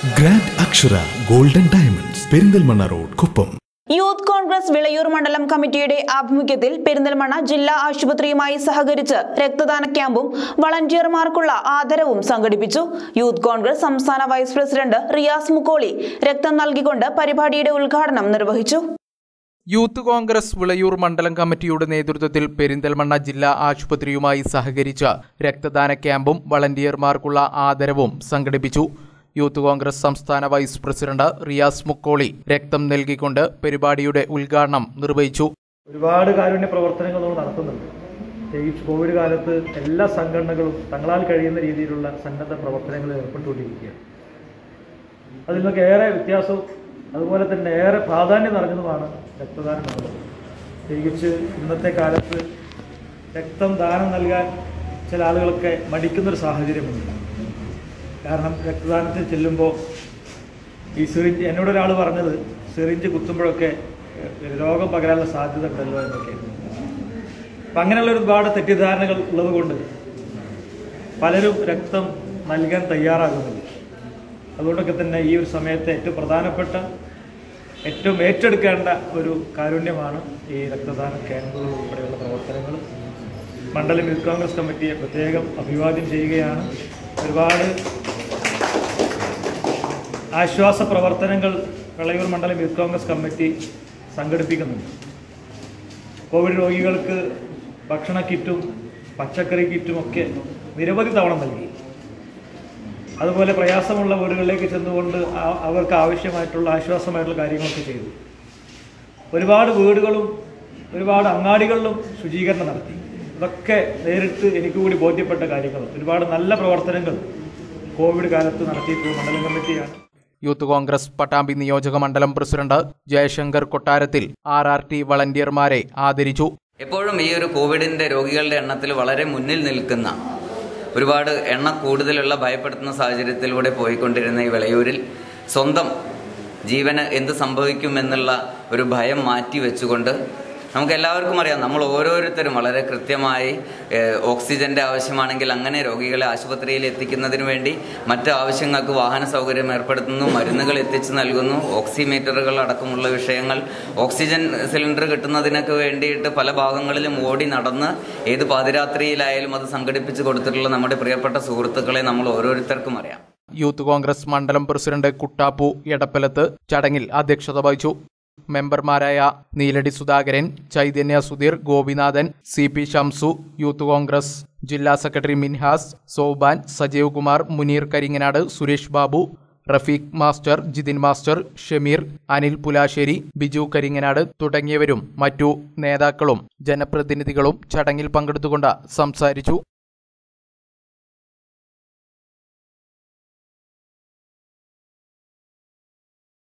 grand Akshara golden diamonds Perinthalmanna road Kuppam Youth Congress Vilayur മണ്ഡലം കമ്മിറ്റിയുടെ ആഭിമുഖ്യത്തിൽ പെരിന്തൽമണ്ണ ജില്ലാ ആശുപത്രിയുമായി സഹകരിച്ച് രക്തദാന ക്യാമ്പും വളണ്ടിയർമാർക്കുള്ള ആദരവും സംഘടിപ്പിച്ചു യൂത്ത് കോൺഗ്രസ് സംസ്ഥാന വൈസ് പ്രസിഡന്റ് റിയാസ് മുക്കോളി രക്തം നൽകിക്കൊണ്ട് പരിപാടിയുടെ ഉദ്ഘാടനം നിർവഹിച്ചു യൂത്ത് കോൺഗ്രസ് വിളയൂർ മണ്ഡലം കമ്മിറ്റിയുടെ നേതൃത്വത്തിൽ പെരിന്തൽമണ്ണ ജില്ലാ ആശുപത്രിയുമായി സഹകരിച്ച് രക്തദാന ക്യാമ്പും വളണ്ടിയർമാർക്കുള്ള ആദരവും സംഘടിപ്പിച്ചു യൂത്ത് കോൺഗ്രസ് സംസ്ഥാന വൈസ് പ്രസിഡന്റ് റിയാസ് മുക്കോളി രക്തം നൽകിക്കൊണ്ട് പരിപാടിയുടെ ഉദ്ഘാടനം നിർവഹിച്ചു ഒരുപാട് കാരുണ്യ പ്രവർത്തനങ്ങൾ നമ്മൾ നടത്തുന്നുണ്ട് പ്രത്യേകിച്ച് കോവിഡ് കാലത്ത് എല്ലാ സംഘടനകളും തങ്ങളാൽ കഴിയുന്ന രീതിയിലുള്ള സന്നദ്ധ പ്രവർത്തനങ്ങളിൽ ഏർപ്പെട്ടുകൊണ്ടിരിക്കുകയാണ് അതിൽ നിന്നൊക്കെ ഏറെ വ്യത്യാസവും അതുപോലെ തന്നെ ഏറെ പ്രാധാന്യം നിറഞ്ഞതുമാണ് രക്തദാനം എന്നുള്ളത് പ്രത്യേകിച്ച് ഇന്നത്തെ കാലത്ത് രക്തം ദാനം നൽകാൻ ചില ആളുകളൊക്കെ മടിക്കുന്നൊരു സാഹചര്യമുണ്ട് കാരണം രക്തദാനത്തിന് ചെല്ലുമ്പോൾ ഈ സിറിഞ്ച് എന്നോട് ഒരാൾ പറഞ്ഞത് സിറിഞ്ച് കുത്തുമ്പോഴൊക്കെ ഏഹ്, രോഗം പകരാനുള്ള സാധ്യത ഉണ്ടല്ലോ എന്നൊക്കെ അപ്പം അങ്ങനെയുള്ള ഒരുപാട് തെറ്റിദ്ധാരണകൾ ഉള്ളത് കൊണ്ട് പലരും രക്തം നൽകാൻ തയ്യാറാകുന്നില്ല അതുകൊണ്ടൊക്കെ തന്നെ ഈ ഒരു സമയത്ത് ഏറ്റവും പ്രധാനപ്പെട്ട ഏറ്റവും ഏറ്റെടുക്കേണ്ട ഒരു കാരുണ്യമാണ് ഈ രക്തദാന ക്യാമ്പുകൾ ഉൾപ്പെടെയുള്ള പ്രവർത്തനങ്ങൾ മണ്ഡലം യൂത്ത് കോൺഗ്രസ് കമ്മിറ്റിയെ പ്രത്യേകം അഭിവാദ്യം ചെയ്യുകയാണ് ഒരുപാട് ആശ്വാസ പ്രവർത്തനങ്ങൾ വിളയൂർ മണ്ഡലം യൂത്ത് കോൺഗ്രസ് കമ്മിറ്റി സംഘടിപ്പിക്കുന്നുണ്ട് കോവിഡ് രോഗികൾക്ക് ഭക്ഷണ കിറ്റും പച്ചക്കറി കിറ്റും ഒക്കെ നിരവധി തവണ നൽകി അതുപോലെ പ്രയാസമുള്ള വീടുകളിലേക്ക് ചെന്നുകൊണ്ട് ആ- അവർക്ക് ആവശ്യമായിട്ടുള്ള ആശ്വാസമായിട്ടുള്ള കാര്യങ്ങളൊക്കെ ചെയ്തു ഒരുപാട് വീടുകളും ഒരുപാട് അങ്ങാടികളിലും ശുചീകരണം നടത്തി ഇതൊക്കെ നേരിട്ട് എനിക്ക് കൂടി ബോധ്യപ്പെട്ട കാര്യങ്ങൾ ഒരുപാട് നല്ല പ്രവർത്തനങ്ങൾ കോവിഡ് കാലത്ത് നടത്തിയിട്ടുള്ള മണ്ഡലം കമ്മിറ്റിയാണ് യൂത്ത് കോൺഗ്രസ് പട്ടാമ്പി നിയോജക മണ്ഡലം പ്രസിഡന്റ് ജയശങ്കർ കൊട്ടാരത്തിൽ ആർ ആർ ടി വളണ്ടിയർമാരെ ആദരിച്ചു എപ്പോഴും ഈ ഒരു കോവിഡിന്റെ രോഗികളുടെ എണ്ണത്തിൽ വളരെ മുന്നിൽ നിൽക്കുന്ന ഒരുപാട് എണ്ണ കൂടുതലുള്ള ഭയപ്പെടുത്തുന്ന സാഹചര്യത്തിലൂടെ പോയിക്കൊണ്ടിരുന്ന ഈ വിളയൂരിൽ സ്വന്തം ജീവന് എന്ത് സംഭവിക്കുമെന്നുള്ള ഒരു ഭയം മാറ്റി വെച്ചുകൊണ്ട് നമുക്ക് എല്ലാവർക്കും അറിയാം നമ്മൾ ഓരോരുത്തരും വളരെ കൃത്യമായി ഏഹ്, ഓക്സിജന്റെ ആവശ്യമാണെങ്കിൽ അങ്ങനെ രോഗികളെ ആശുപത്രിയിൽ എത്തിക്കുന്നതിന് വേണ്ടി മറ്റ് ആവശ്യങ്ങൾക്ക് വാഹന സൗകര്യം ഏർപ്പെടുത്തുന്നു മരുന്നുകൾ എത്തിച്ചു നൽകുന്നു ഓക്സിമീറ്ററുകൾ അടക്കമുള്ള വിഷയങ്ങൾ ഓക്സിജൻ സിലിണ്ടർ കിട്ടുന്നതിനൊക്കെ വേണ്ടിയിട്ട് പല ഭാഗങ്ങളിലും ഓടി നടന്ന് ഏത് പാതിരാത്രിയിലായാലും അത് സംഘടിപ്പിച്ചു കൊടുത്തിട്ടുള്ള നമ്മുടെ പ്രിയപ്പെട്ട സുഹൃത്തുക്കളെ നമ്മൾ ഓരോരുത്തർക്കും അറിയാം യൂത്ത് കോൺഗ്രസ് മണ്ഡലം പ്രസിഡന്റ് കുട്ടാപ്പു എടപ്പലത്ത് ചടങ്ങിൽ അധ്യക്ഷത വഹിച്ചു മെമ്പർമാരായ Neeladi Sudhakaran Chaithanya Sudheer Gopinathan C P Shamsu Youth Congress ജില്ലാ secretary Minhas Soban Sajeev Kumar Muneer Karinganad Suresh Babu Rafeeq master Jithin master Shameer Anil Pulasseri Biju Karinganad തുടങ്ങിയവരും മറ്റു നേതാക്കളും ജനപ്രതിനിധികളും ചടങ്ങിൽ പങ്കെടുത്തുകൊണ്ട് സംസാരിച്ചു